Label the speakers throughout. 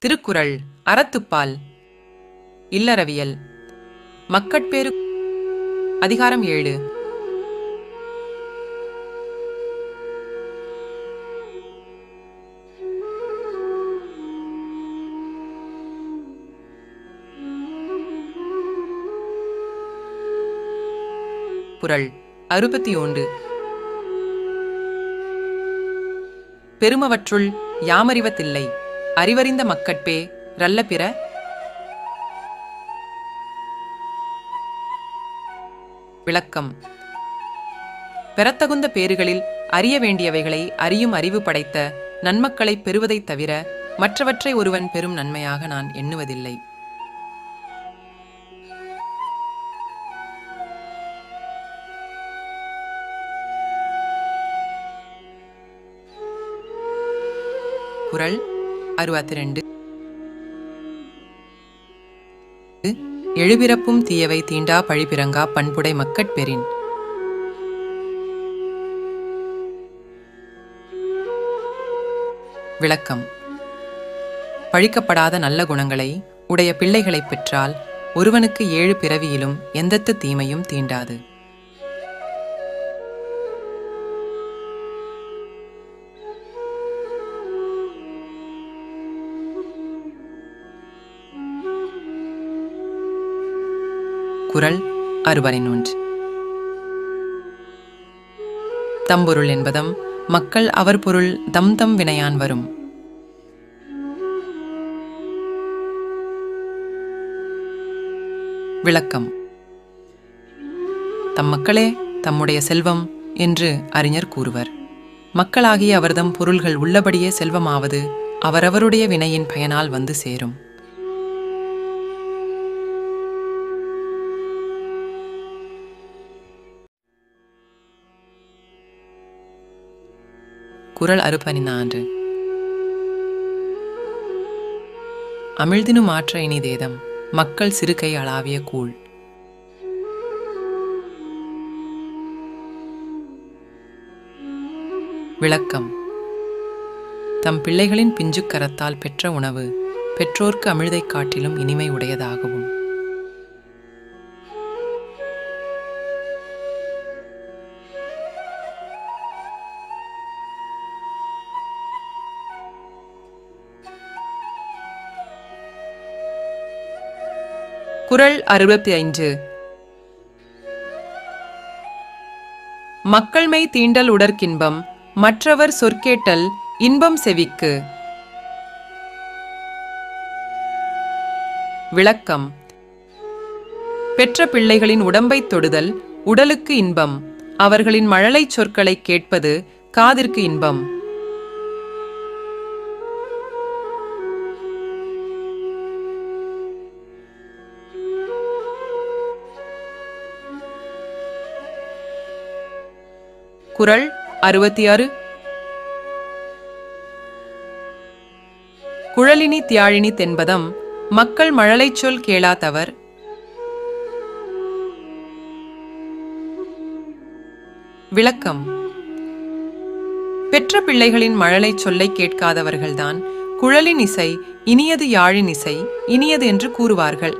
Speaker 1: திருக்குறள் அறத்துப்பால் இல்லறவியல் மக்கட்பேறு அதிகாரம் ஏழு குறள் அறுபத்தி ஒன்று பெருமவற்றுள் யாமறிவதில்லை அறிவறிந்த மக்கட்பே ரல்ல பிற விளக்கம் பெறத்தகுந்த பேறுகளில் அறிய வேண்டியவைகளை அறியும் அறிவு படைத்த நன்மக்களைப் பெறுவதைத் தவிர மற்றவற்றை ஒருவன் பெறும் நன்மையாக நான் எண்ணுவதில்லை குறள் அறுபத்தி ரெண்டு எழுபிறப்பும் தீயவை தீண்டா பழிபிறங்கா பண்புடை மக்கட்பெறின் விளக்கம் பழிக்கப்படாத நல்ல குணங்களை உடைய பிள்ளைகளைப் பெற்றால் ஒருவனுக்கு ஏழு பிறவியிலும் எந்தத்த தீமையும் தீண்டாது குறள் அறுபரின் ஒன்று தம்பொருள் என்பதம் மக்கள் அவர் பொருள் தம் தம் வினையான் வரும் விளக்கம் தம் மக்களே தம்முடைய செல்வம் என்று அறிஞர் கூறுவர் மக்களாகிய அவர்தம் பொருள்கள் உள்ளபடியே செல்வமாவது அவரவருடைய வினையின் பயனால் வந்து சேரும் குறள் அறுபனினான்று அமிழ்தினு மாற்ற இனிதேதம் மக்கள் சிறுகை அளாவிய கூழ் விளக்கம் தம் பிள்ளைகளின் பிஞ்சுக் கரத்தால் பெற்ற உணவு பெற்றோர்க்கு அமிழ்தைக் காட்டிலும் இனிமை உடையதாகவும் குறள் அறுபத்தி ஐந்து மக்கள்மை தீண்டல் உடற்கின்பம் மற்றவர் சொற்கேட்டல் இன்பம் செவிக்கு விளக்கம் பெற்ற பிள்ளைகளின் உடம்பைத் தொடுதல் உடலுக்கு இன்பம் அவர்களின் மழலைச் சொற்களைக் கேட்பது காதிற்கு இன்பம் குறள் அறுபத்தி ஆறு குழலினி தியாழினி தென்பதம் மக்கள் மழலைச் சொல் கேளாதவர் விளக்கம் பெற்ற பிள்ளைகளின் மழலைச் சொல்லை கேட்காதவர்கள்தான் குழலின் இசை இனியது யாழின் இசை இனியது என்று கூறுவார்கள்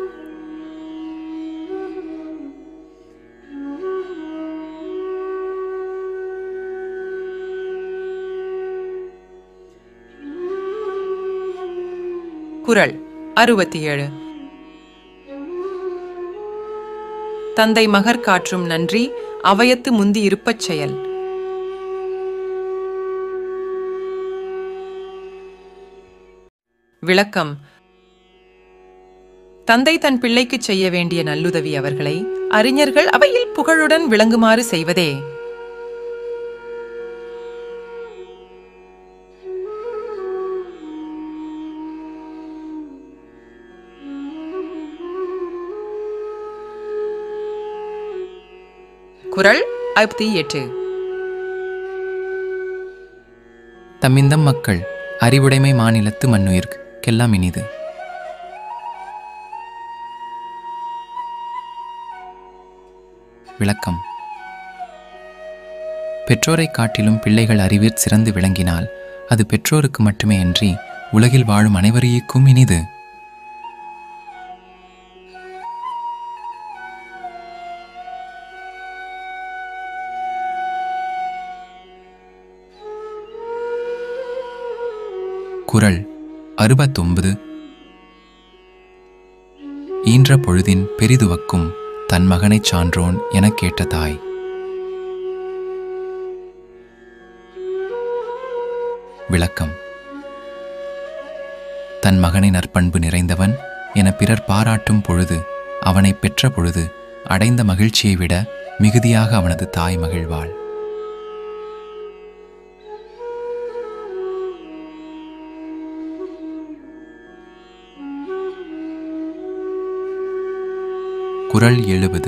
Speaker 1: குறள் அறுபத்தி ஏழு தந்தை மகர் காற்றும் நன்றி அவையத்து முந்தி இருப்பச் செயல் விளக்கம் தந்தை தன் பிள்ளைக்குச் செய்ய வேண்டிய நல்லுதவி அவர்களை அறிஞர்கள் அவையில் புகழுடன் விளங்குமாறு செய்வதே குறள் ஐம்பத்தி எட்டு
Speaker 2: தம்மிந்தம் மக்கள் அறிவுடைமை மாநிலத்து மண்ணுயிர்க்கு கெல்லாம் இனிது விளக்கம் பெற்றோரைக் காட்டிலும் பிள்ளைகள் அறிவிற் சிறந்து விளங்கினால் அது பெற்றோருக்கு மட்டுமே அன்றி உலகில் வாழும் அனைவரையும் இனிது குறள் அறுபத்தொன்பது ஈன்ற பொழுதின் பெரிதுவக்கும் தன் மகனைச் சான்றோன் எனக் கேட்ட தாய் விளக்கம் தன் மகனை நற்பண்பு நிறைந்தவன் என பிறர் பாராட்டும் பொழுது அவனை பெற்ற பொழுது அடைந்த மகிழ்ச்சியை விட மிகுதியாக அவனது தாய் மகிழ்வாள் குறள் எழுபது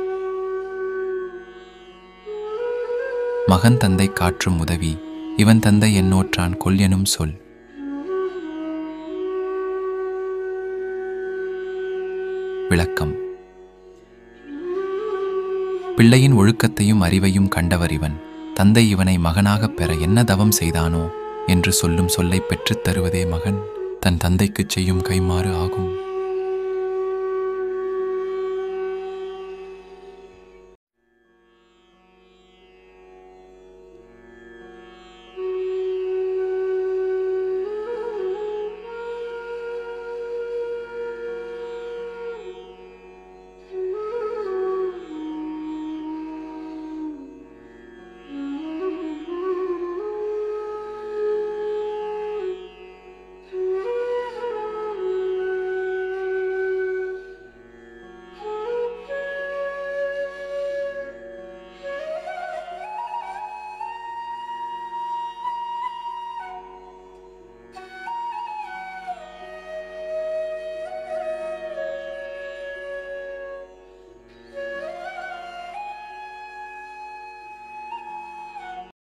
Speaker 2: மகன் தந்தை காற்றும் உதவி இவன் தந்தை என்னோற்றான் கொல் எனும் சொல் விளக்கம் பிள்ளையின் ஒழுக்கத்தையும் அறிவையும் கண்டவர் இவன் தந்தை இவனை மகனாகப் பெற என்ன தவம் செய்தானோ என்று சொல்லும் சொல்லைப் பெற்றுத் தருவதே மகன் தன் தந்தைக்குச் செய்யும் கைமாறு ஆகும்